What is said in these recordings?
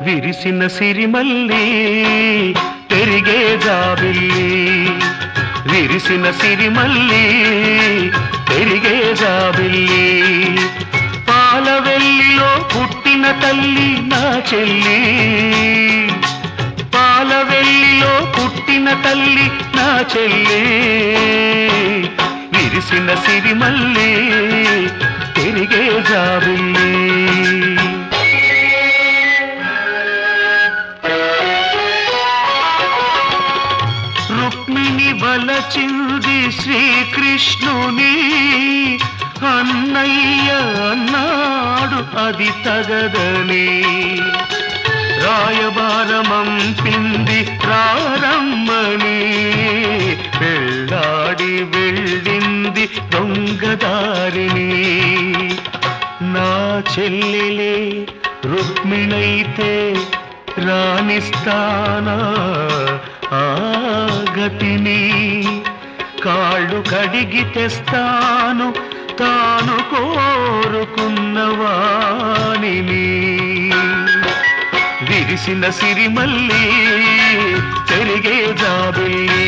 విరిసిన సిరిమల్లి పెరిగే జాబిల్లి విరిసిన సిరిమల్లి పెరిగే జాబిల్లి పాలవెల్లిలో పుట్టిన తల్లి నా చెల్లి పాలవెల్లిలో పుట్టిన తల్లి నా చెల్లి విరిసిన సిరిమల్లి పెరిగే జాబిల్లి రుక్మిణి వలచింది శ్రీకృష్ణుని అన్నయ్య అన్నాడు అది తగదని రాయబారమంపింది ప్రారమ్మని వెళ్ళాడి వెళ్ళింది దొంగదారిని నా చెల్లెలే రుక్మిణైతే రాణిస్తానా ఆ గతిని కాళ్ళు కడిగి తెస్తాను తాను కోరుకున్న వాణిని విరిసిన సిరిమల్లి పెరిగే జాబిల్లి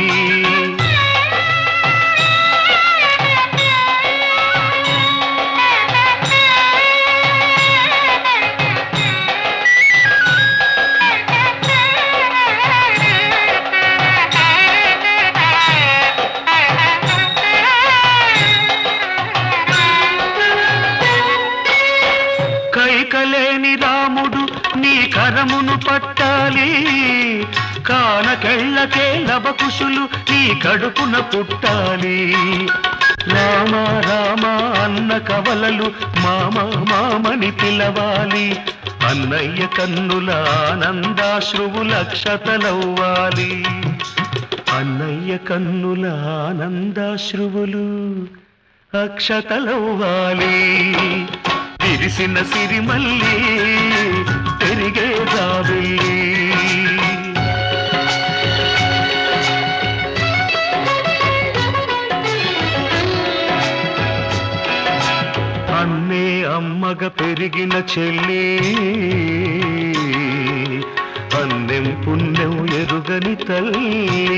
కైకలేని రాముడు నీ కరమును పట్టాలి కానకెళ్ళకే లవకుశులు నీ కడుపున పుట్టాలి రామ రామ అన్న కవలలు మామ మామని పిలవాలి అన్నయ్య కన్నుల ఆనందాశ్రువుల క్షతలవ్వాలి అన్నయ్య కన్నుల ఆనందాశ్రువులు అక్షతలవ్వాలి విరిసిన సిరిమల్లి పెరిగే జాబిల్లి అన్నే అమ్మగ పెరిగిన చెల్లి అన్నెం పుణ్యం ఎరుగని తల్లి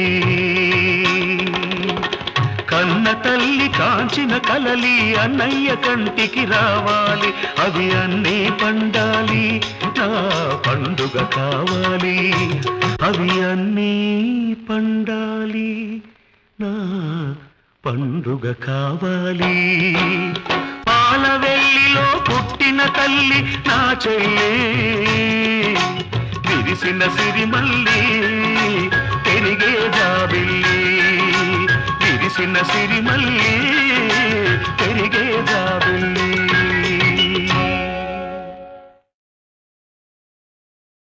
కన్న తల్లి కాంచిన కలలి అన్నయ్య కంటికి రావాలి అవి అన్నీ పండాలి నా పండుగ కావాలి అవి అన్నీ పండాలి నా పండుగ కావాలి పాలవెల్లిలో పుట్టిన తల్లి నా చెల్లి విరిసిన సిరిమల్లి పెరిగే జాబిల్లి విరిసిన సిరిమల్లి పెరిగే జాబిల్లి